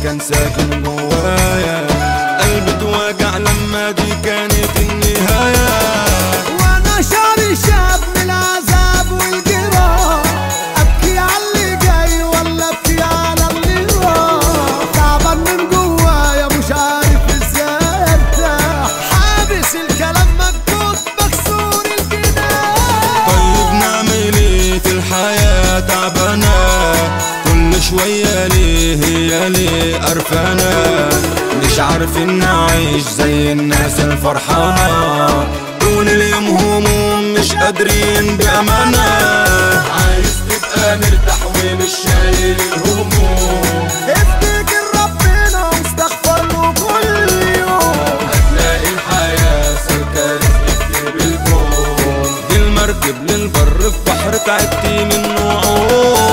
كان ساكن جوايا قلبي اتوجع لما دي كانت النهاية وانا شعري شاب من العذاب والجراح ابكي على اللي جاي ولا ابكي على اللي راح تعبان من جوايا مش عارف ازاي ارتاح حابس الكلام مكتوب مكسور الجناح طيب نعمل ايه في الحياة تعبانة كل شوية ليه هي ليه قرفانة مش عارفين نعيش زي الناس الفرحانة طول اليوم هموم مش قادرين بأمانة عايز تبقى مرتاح ومش شايل الهموم افتكر ربنا واستغفر له كل يوم هتلاقي الحياة سلكة رزق كتير بالكون دي المركب للبر في بحر تعبتي منه عوم